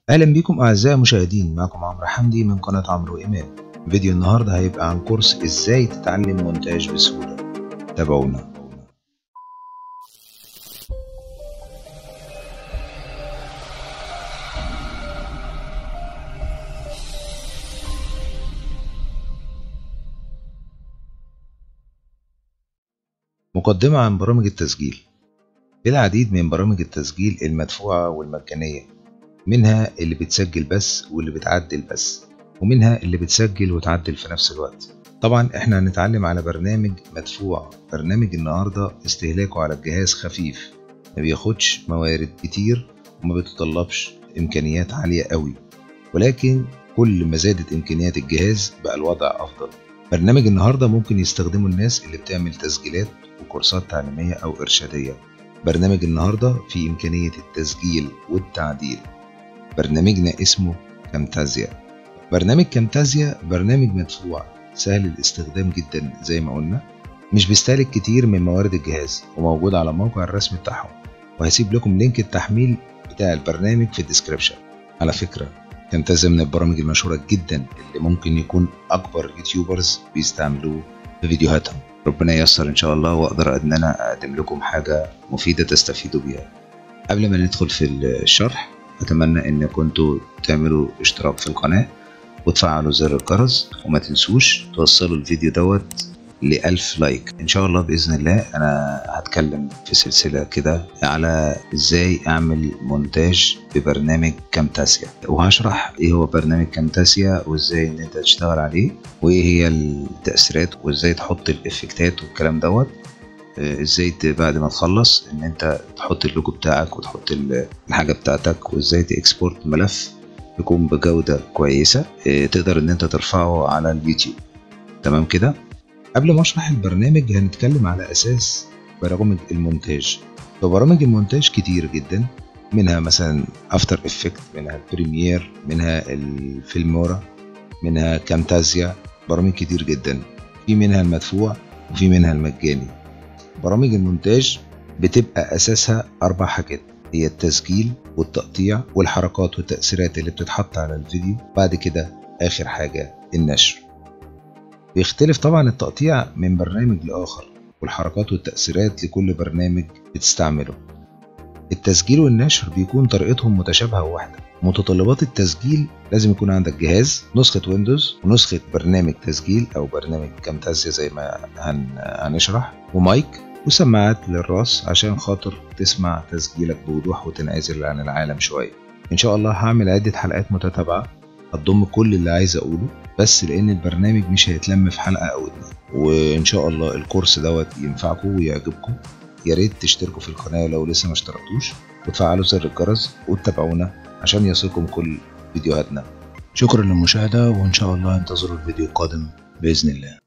اهلا بيكم اعزائي المشاهدين معكم عمرو حمدي من قناه عمرو ايمان فيديو النهارده هيبقى عن كورس ازاي تتعلم مونتاج بسهوله تابعونا مقدمة عن برامج التسجيل في العديد من برامج التسجيل المدفوعة والمجانية منها اللي بتسجل بس واللي بتعدل بس ومنها اللي بتسجل وتعدل في نفس الوقت طبعا احنا هنتعلم على برنامج مدفوع برنامج النهاردة استهلاكه على الجهاز خفيف ما بياخدش موارد كتير وما بيتطلبش امكانيات عالية قوي ولكن كل ما زادت امكانيات الجهاز بقى الوضع افضل برنامج النهاردة ممكن يستخدمه الناس اللي بتعمل تسجيلات وكورسات تعليمية او ارشادية برنامج النهاردة في امكانية التسجيل والتعديل برنامجنا اسمه كامتازيا برنامج كامتازيا برنامج مدفوع سهل الاستخدام جدا زي ما قلنا مش بيستهلك كتير من موارد الجهاز وموجود على الموقع الرسمي بتاعهم وهسيب لكم لينك التحميل بتاع البرنامج في الديسكريبشن على فكرة كامتازيا من البرامج المشهورة جدا اللي ممكن يكون أكبر يوتيوبرز بيستعملوه في فيديوهاتهم ربنا ييسر إن شاء الله وأقدر إن أنا أقدم لكم حاجة مفيدة تستفيدوا بيها قبل ما ندخل في الشرح أتمنى إن كنتوا تعملوا اشتراك في القناة وتفعلوا زر الجرس وما تنسوش توصلوا الفيديو دوت لألف لايك إن شاء الله بإذن الله أنا هتكلم في سلسلة كده على إزاي أعمل مونتاج ببرنامج كامتاسيا وهشرح إيه هو برنامج كامتاسيا وإزاي إن أنت تشتغل عليه وإيه هي التأثيرات وإزاي تحط الإفكتات والكلام دوت ازاي بعد ما تخلص ان انت تحط اللوجو بتاعك وتحط الحاجه بتاعتك وازاي تكسبورت ملف يكون بجوده كويسه تقدر ان انت ترفعه على اليوتيوب تمام كده قبل ما اشرح البرنامج هنتكلم على اساس برامج المونتاج فبرامج المونتاج كتير جدا منها مثلا افتر افكت منها البريمير منها الفيلمورا منها كامتازيا برامج كتير جدا في منها المدفوع وفي منها المجاني برامج المونتاج بتبقى أساسها أربع حاجات هي التسجيل والتقطيع والحركات والتأثيرات اللي بتتحط على الفيديو بعد كده آخر حاجة النشر بيختلف طبعا التقطيع من برنامج لآخر والحركات والتأثيرات لكل برنامج بتستعمله التسجيل والنشر بيكون طريقتهم متشابهة وواحدة متطلبات التسجيل لازم يكون عندك جهاز نسخة ويندوز ونسخة برنامج تسجيل أو برنامج كامتازيا زي ما هن... هنشرح ومايك وسماعات للراس عشان خاطر تسمع تسجيلك بوضوح وتنعزل عن العالم شوية إن شاء الله هعمل عدة حلقات متتابعة هتضم كل اللي عايز أقوله بس لأن البرنامج مش هيتلم في حلقة أو اتنين وإن شاء الله الكورس دوت ينفعكم ويعجبكم يا ريت تشتركوا في القناة لو لسه ما اشتركتوش وتفعلوا زر الجرس وتتابعونا عشان يصلكم كل فيديوهاتنا شكرا للمشاهدة وإن شاء الله انتظروا الفيديو القادم بإذن الله